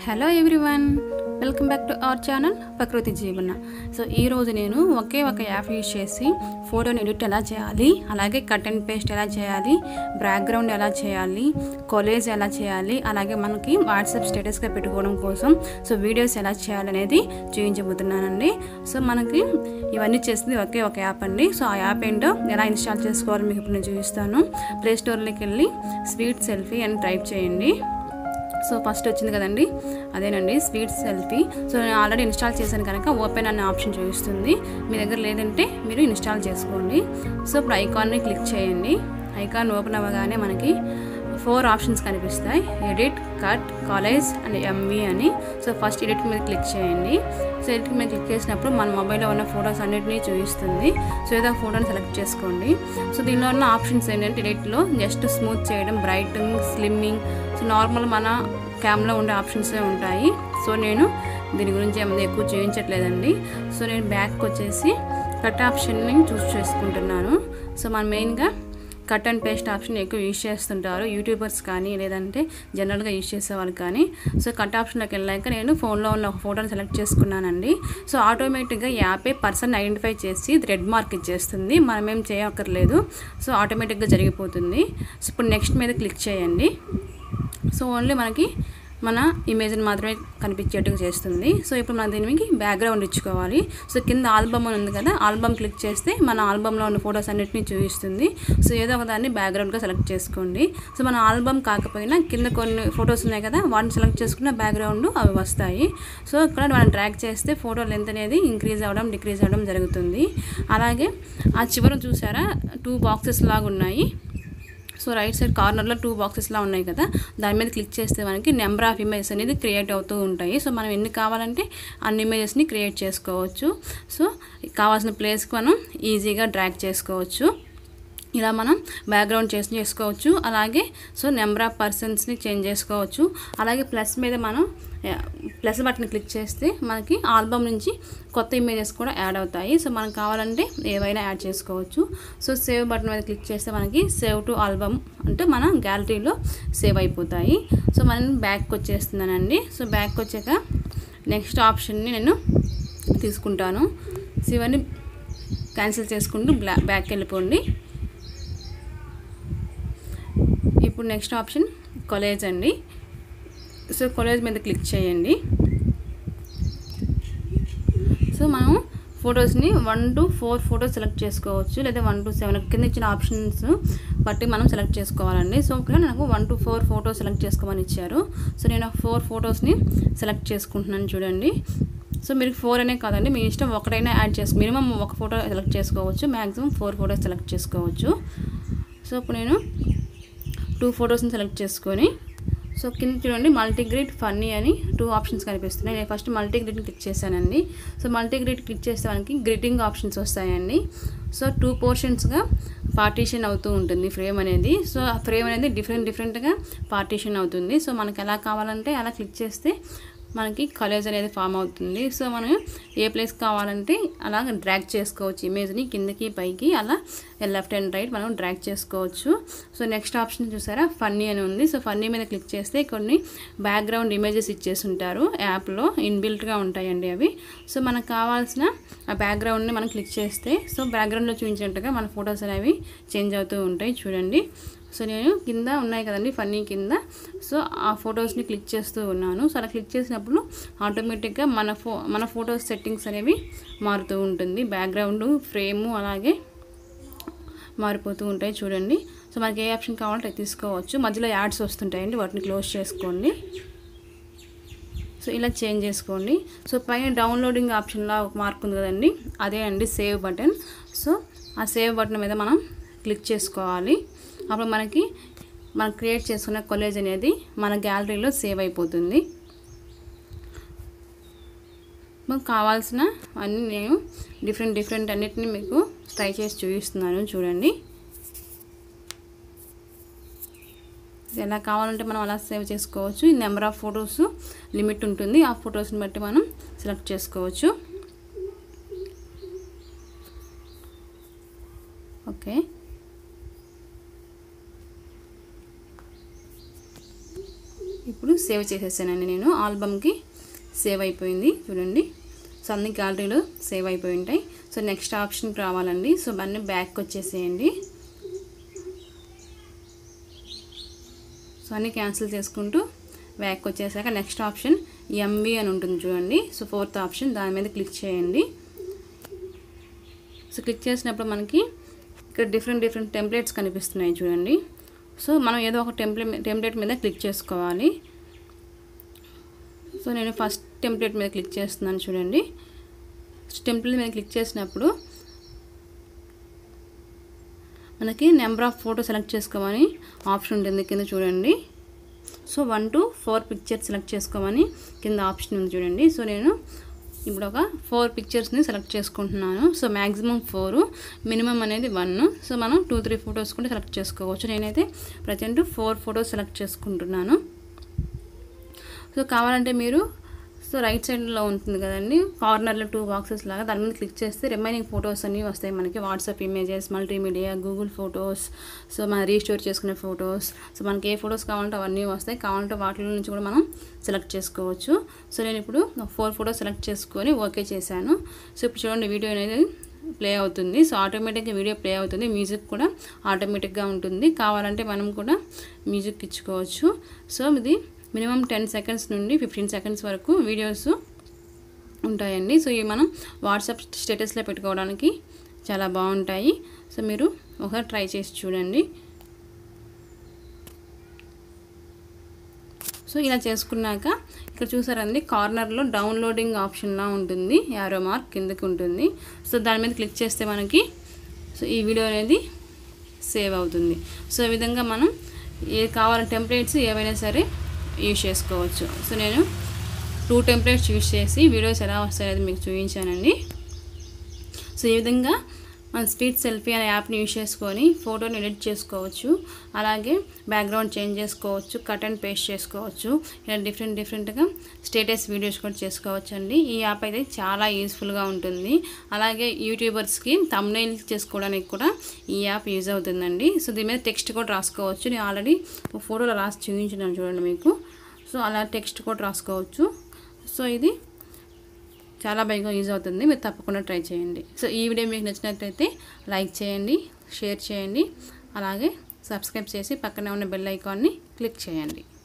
hello everyone welcome back to our channel Prakriti Jeevana so ఈరోజు నేను ఒకే ఒక యాప్ యూజ్ చేసి ఫోటోని ఎడిట్ ఎలా చేయాలి అలాగే కట్ అండ్ పేస్ట్ ఎలా చేయాలి బ్యాక్గ్రౌండ్ ఎలా చేయాలి కొలేజ్ ఎలా చేయాలి అలాగే మనకి వాట్సాప్ స్టేటస్గా పెట్టుకోవడం కోసం సో వీడియోస్ ఎలా చేయాలి అనేది చూపించబోతున్నానండి సో మనకి ఇవన్నీ చేసింది ఒకే ఒక యాప్ అండి సో ఆ యాప్ ఏంటో ఎలా ఇన్స్టాల్ చేసుకోవాలో మీకు ఇప్పుడు నేను చూపిస్తాను ప్లే స్టోర్లోకి వెళ్ళి స్వీట్ సెల్ఫీ అని టైప్ చేయండి సో ఫస్ట్ వచ్చింది కదండి అదేనండి స్వీట్ సెల్ఫీ సో నేను ఆల్రెడీ ఇన్స్టాల్ చేశాను కనుక ఓపెన్ అనే ఆప్షన్ చూపిస్తుంది మీ దగ్గర లేదంటే మీరు ఇన్స్టాల్ చేసుకోండి సో ఇప్పుడు ఐకాన్ని క్లిక్ చేయండి ఐకాన్ ఓపెన్ అవ్వగానే మనకి ఫోర్ ఆప్షన్స్ కనిపిస్తాయి edit cut collage and MV అని సో ఫస్ట్ ఎడిట్ మీద క్లిక్ చేయండి సో ఎడిట్ మీద క్లిక్ చేసినప్పుడు మన మొబైల్లో ఉన్న ఫొటోస్ అన్నిటినీ చూపిస్తుంది సో ఏదో ఫోటోని సెలెక్ట్ చేసుకోండి సో దీనిలో ఉన్న ఆప్షన్స్ ఏంటంటే ఎడిట్లో జస్ట్ స్మూత్ చేయడం బ్రైటింగ్ స్లిమ్మింగ్ సో నార్మల్ మన క్యామ్లో ఉండే ఆప్షన్సే ఉంటాయి సో నేను దీని గురించి ఏమైనా ఎక్కువ చూపించట్లేదండి సో నేను బ్యాక్కి వచ్చేసి కట్ ఆప్షన్ని చూస్ చేసుకుంటున్నాను సో మనం మెయిన్గా కట్ అండ్ పేస్ట్ ఆప్షన్ ఎక్కువ యూజ్ చేస్తుంటారు యూట్యూబర్స్ కానీ లేదంటే జనరల్గా యూజ్ చేసేవాళ్ళు కానీ సో కట్ ఆప్షన్లోకి వెళ్ళాక నేను ఫోన్లో ఉన్న ఒక ఫోటోని సెలెక్ట్ చేసుకున్నానండి సో ఆటోమేటిక్గా యాపే పర్సన్ ఐడెంటిఫై చేసి రెడ్ మార్క్ ఇచ్చేస్తుంది మనం ఏం చేయక్కర్లేదు సో ఆటోమేటిక్గా జరిగిపోతుంది సో ఇప్పుడు నెక్స్ట్ మీద క్లిక్ చేయండి సో ఓన్లీ మనకి మన ఇమేజ్ని మాత్రమే కనిపించేట్టుగా చేస్తుంది సో ఇప్పుడు మనం దీనికి బ్యాక్గ్రౌండ్ ఇచ్చుకోవాలి సో కింద ఆల్బమ్ అని ఉంది కదా ఆల్బమ్ క్లిక్ చేస్తే మన ఆల్బంలో ఉన్న ఫొటోస్ అన్నిటిని చూపిస్తుంది సో ఏదో ఒక దాన్ని బ్యాక్గ్రౌండ్గా సెలెక్ట్ చేసుకోండి సో మన ఆల్బమ్ కాకపోయినా కింద కొన్ని ఫొటోస్ ఉన్నాయి కదా వాటిని సెలెక్ట్ చేసుకున్న బ్యాక్గ్రౌండ్ అవి వస్తాయి సో ఇక్కడ మనం ట్రాక్ చేస్తే ఫోటో లెంత్ అనేది ఇంక్రీజ్ అవ్వడం డిక్రీజ్ అవ్వడం జరుగుతుంది అలాగే ఆ చివర చూసారా టూ బాక్సెస్ లాగా ఉన్నాయి సో రైట్ సైడ్ కార్నర్లో టూ బాక్సెస్లా ఉన్నాయి కదా దాని మీద క్లిక్ చేస్తే మనకి నెంబర్ ఆఫ్ ఇమేజెస్ అనేది క్రియేట్ అవుతూ ఉంటాయి సో మనం ఎన్ని కావాలంటే అన్ని ఇమేజెస్ని క్రియేట్ చేసుకోవచ్చు సో కావాల్సిన ప్లేస్కి మనం ఈజీగా డ్రాక్ చేసుకోవచ్చు ఇలా మనం బ్యాక్గ్రౌండ్ చేంజ్ చేసుకోవచ్చు అలాగే సో నెంబర్ ఆఫ్ పర్సన్స్ని చేంజ్ చేసుకోవచ్చు అలాగే ప్లస్ మీద మనం ప్లస్ బటన్ క్లిక్ చేస్తే మనకి ఆల్బమ్ నుంచి కొత్త ఇమేజెస్ కూడా యాడ్ అవుతాయి సో మనకు కావాలంటే ఏవైనా యాడ్ చేసుకోవచ్చు సో సేవ్ బటన్ మీద క్లిక్ చేస్తే మనకి సేవ్ టు ఆల్బమ్ అంటే మన గ్యాలరీలో సేవ్ అయిపోతాయి సో మనం బ్యాక్ వచ్చేస్తున్నానండి సో బ్యాక్ వచ్చాక నెక్స్ట్ ఆప్షన్ని నేను తీసుకుంటాను సో ఇవన్నీ క్యాన్సిల్ చేసుకుంటూ బ్లా బ్యాక్ వెళ్ళిపోండి ఇప్పుడు నెక్స్ట్ ఆప్షన్ కొలేజ్ అండి సో కొలేజ్ మీద క్లిక్ చేయండి సో మనం ఫొటోస్ని one two four photos select చేసుకోవచ్చు లేదా వన్ టు సెవెన్ కింద ఇచ్చిన ఆప్షన్స్ బట్టి మనం సెలెక్ట్ చేసుకోవాలండి సో ఇక్కడ నాకు one two four photos select చేసుకోమని ఇచ్చారు సో నేను ఫోర్ ఫొటోస్ని సెలెక్ట్ చేసుకుంటున్నాను చూడండి సో మీరు ఫోర్ అనే కాదండి మీ ఇష్టం ఒకటైనా యాడ్ చేసుకో మినిమం ఒక ఫోటో సెలెక్ట్ చేసుకోవచ్చు మ్యాక్సిమం ఫోర్ ఫొటోస్ సెలెక్ట్ చేసుకోవచ్చు సో ఇప్పుడు నేను టూ ఫొటోస్ని సెలెక్ట్ చేసుకొని సో కింద చూడండి మల్టీగ్రేడ్ ఫన్నీ అని టూ ఆప్షన్స్ కనిపిస్తున్నాయి నేను ఫస్ట్ మల్టీగ్రేడ్ క్లిక్ చేశానండి సో మల్టీగ్రేడ్ క్లిక్ చేస్తే మనకి గ్రిడ్డింగ్ ఆప్షన్స్ వస్తాయండి సో టూ పోర్షన్స్గా పార్టీషన్ అవుతూ ఉంటుంది ఫ్రేమ్ అనేది సో ఆ ఫ్రేమ్ అనేది డిఫరెంట్ డిఫరెంట్గా పార్టీషన్ అవుతుంది సో మనకి ఎలా కావాలంటే అలా క్లిక్ చేస్తే మనకి కలేజ్ అనేది ఫామ్ అవుతుంది సో మనం ఏ ప్లేస్ కావాలంటే అలా డ్రాగ్ చేసుకోవచ్చు ఇమేజ్ని కిందకి పైకి అలా లెఫ్ట్ అండ్ రైట్ మనం డ్రాగ్ చేసుకోవచ్చు సో నెక్స్ట్ ఆప్షన్ చూసారా ఫన్నీ అని ఉంది సో ఫన్నీ మీద క్లిక్ చేస్తే కొన్ని బ్యాక్గ్రౌండ్ ఇమేజెస్ ఇచ్చేసి ఉంటారు యాప్లో ఇన్బిల్ట్గా ఉంటాయండి అవి సో మనకు కావాల్సిన ఆ బ్యాక్గ్రౌండ్ని మనం క్లిక్ చేస్తే సో బ్యాక్గ్రౌండ్లో చూపించినట్టుగా మన ఫొటోస్ అనేవి చేంజ్ అవుతూ ఉంటాయి చూడండి సో నేను కింద ఉన్నాయి కదండి ఫన్నీ కింద సో ఆ ఫొటోస్ని క్లిక్ చేస్తూ ఉన్నాను సో అలా క్లిక్ చేసినప్పుడు ఆటోమేటిక్గా మన ఫో మన ఫొటోస్ సెట్టింగ్స్ అనేవి మారుతూ ఉంటుంది బ్యాక్గ్రౌండ్ ఫ్రేము అలాగే మారిపోతూ ఉంటాయి చూడండి సో మనకి ఏ ఆప్షన్ కావాలంటే తీసుకోవచ్చు మధ్యలో యాడ్స్ వస్తుంటాయండి వాటిని క్లోజ్ చేసుకోండి సో ఇలా చేంజ్ చేసుకోండి సో పైన డౌన్లోడింగ్ ఆప్షన్లో ఒక మార్క్ ఉంది కదండి అదే అండి సేవ్ బటన్ సో ఆ సేవ్ బటన్ మీద మనం క్లిక్ చేసుకోవాలి అప్పుడు మనకి మనం క్రియేట్ చేసుకున్న కొలేజ్ అనేది మన గ్యాలరీలో సేవ్ అయిపోతుంది మాకు కావాల్సిన అన్నీ నేను డిఫరెంట్ డిఫరెంట్ అన్నిటిని మీకు ట్రై చేసి చూపిస్తున్నాను చూడండి ఎలా కావాలంటే మనం అలా సేవ్ చేసుకోవచ్చు ఈ నెంబర్ ఆఫ్ ఫొటోస్ లిమిట్ ఉంటుంది ఆ ఫొటోస్ని బట్టి మనం సెలెక్ట్ చేసుకోవచ్చు ఓకే ఇప్పుడు సేవ్ చేసేసానండి నేను ఆల్బమ్కి సేవ్ అయిపోయింది చూడండి సో అన్ని గ్యాలరీలో సేవ్ అయిపోయి ఉంటాయి సో నెక్స్ట్ ఆప్షన్కి రావాలండి సో అన్నీ బ్యాక్ వచ్చేసేయండి సో అన్నీ క్యాన్సిల్ చేసుకుంటూ బ్యాక్ వచ్చేసాక నెక్స్ట్ ఆప్షన్ ఎంవి అని ఉంటుంది చూడండి సో ఫోర్త్ ఆప్షన్ దాని మీద క్లిక్ చేయండి సో క్లిక్ చేసినప్పుడు మనకి ఇక్కడ డిఫరెంట్ డిఫరెంట్ టెంప్లెట్స్ కనిపిస్తున్నాయి చూడండి సో మనం ఏదో ఒక టెంప్లెట్ టెంప్లెట్ మీద క్లిక్ చేసుకోవాలి సో నేను ఫస్ట్ టెంప్లెట్ మీద క్లిక్ చేస్తున్నాను చూడండి టెంప్లెట్ మీద క్లిక్ చేసినప్పుడు మనకి నెంబర్ ఆఫ్ ఫోటో సెలెక్ట్ చేసుకోమని ఆప్షన్ ఉంటుంది కింద చూడండి so one two four pictures select చేసుకోమని కింద ఆప్షన్ ఉంది చూడండి సో నేను ఇప్పుడు ఒక ఫోర్ పిక్చర్స్ని సెలెక్ట్ చేసుకుంటున్నాను సో మ్యాక్సిమం ఫోర్ మినిమం అనేది వన్ సో మనం టూ త్రీ ఫొటోస్ కూడా సెలెక్ట్ చేసుకోవచ్చు నేనైతే ప్రజెంట్ ఫోర్ ఫొటోస్ సెలెక్ట్ చేసుకుంటున్నాను సో కావాలంటే మీరు సో రైట్ సైడ్లో ఉంటుంది కదండి కార్నర్లో టూ బాక్సెస్ లాగా దాని మీద క్లిక్ చేస్తే రిమైనింగ్ ఫొటోస్ అన్నీ వస్తాయి మనకి WhatsApp images multimedia Google photos so మనం రీస్టోర్ చేసుకునే ఫొటోస్ సో మనకి ఏ ఫొటోస్ కావాలంటే అవన్నీ వస్తాయి కావాలంటే వాటి నుంచి కూడా మనం సెలెక్ట్ చేసుకోవచ్చు సో నేను ఇప్పుడు ఫోర్ ఫొటోస్ సెలెక్ట్ చేసుకొని ఓకే చేశాను సో ఇప్పుడు చూడండి వీడియో అనేది ప్లే అవుతుంది సో ఆటోమేటిక్గా వీడియో ప్లే అవుతుంది మ్యూజిక్ కూడా ఆటోమేటిక్గా ఉంటుంది కావాలంటే మనం కూడా మ్యూజిక్ ఇచ్చుకోవచ్చు సో ఇది మినిమం టెన్ సెకండ్స్ నుండి ఫిఫ్టీన్ సెకండ్స్ వరకు వీడియోస్ ఉంటాయండి సో ఇవి మనం వాట్సాప్ స్టేటస్లో పెట్టుకోవడానికి చాలా బాగుంటాయి సో మీరు ఒకసారి ట్రై చేసి చూడండి సో ఇలా చేసుకున్నాక ఇక్కడ చూసారండి కార్నర్లో డౌన్లోడింగ్ ఆప్షన్లా ఉంటుంది యారో మార్క్ కిందకి ఉంటుంది సో దాని మీద క్లిక్ చేస్తే మనకి సో ఈ వీడియో అనేది సేవ్ అవుతుంది సో ఈ విధంగా మనం ఏ కావాలంటే టెంప్లెట్స్ ఏవైనా సరే యూజ్ చేసుకోవచ్చు సో నేను టూ టెంప్లెట్స్ యూజ్ చేసి వీడియోస్ ఎలా వస్తాయనేది మీకు చూపించానండి సో ఈ విధంగా మన స్ట్రీట్ సెల్ఫీ అనే యాప్ని యూజ్ చేసుకొని ఫోటోని ఎడిట్ చేసుకోవచ్చు అలాగే బ్యాక్గ్రౌండ్ చేంజ్ చేసుకోవచ్చు కట్ అండ్ పేస్ట్ చేసుకోవచ్చు ఇలా డిఫరెంట్ డిఫరెంట్గా స్టేటస్ వీడియోస్ కూడా చేసుకోవచ్చు అండి ఈ యాప్ అయితే చాలా యూస్ఫుల్గా ఉంటుంది అలాగే యూట్యూబర్స్కి తమ్నైల్ చేసుకోవడానికి కూడా ఈ యాప్ యూజ్ అవుతుందండి సో దీని మీద టెక్స్ట్ కూడా రాసుకోవచ్చు నేను ఆల్రెడీ ఒక ఫోటోలో రాసి చూపించినాను చూడండి మీకు సో అలా టెక్స్ట్ కూడా రాసుకోవచ్చు సో ఇది చాలా బాగా యూజ్ అవుతుంది మీరు తప్పకుండా ట్రై చేయండి సో ఈ వీడియో మీకు నచ్చినట్లయితే లైక్ చేయండి షేర్ చేయండి అలాగే సబ్స్క్రైబ్ చేసి పక్కనే ఉన్న బెల్ ఐకాన్ని క్లిక్ చేయండి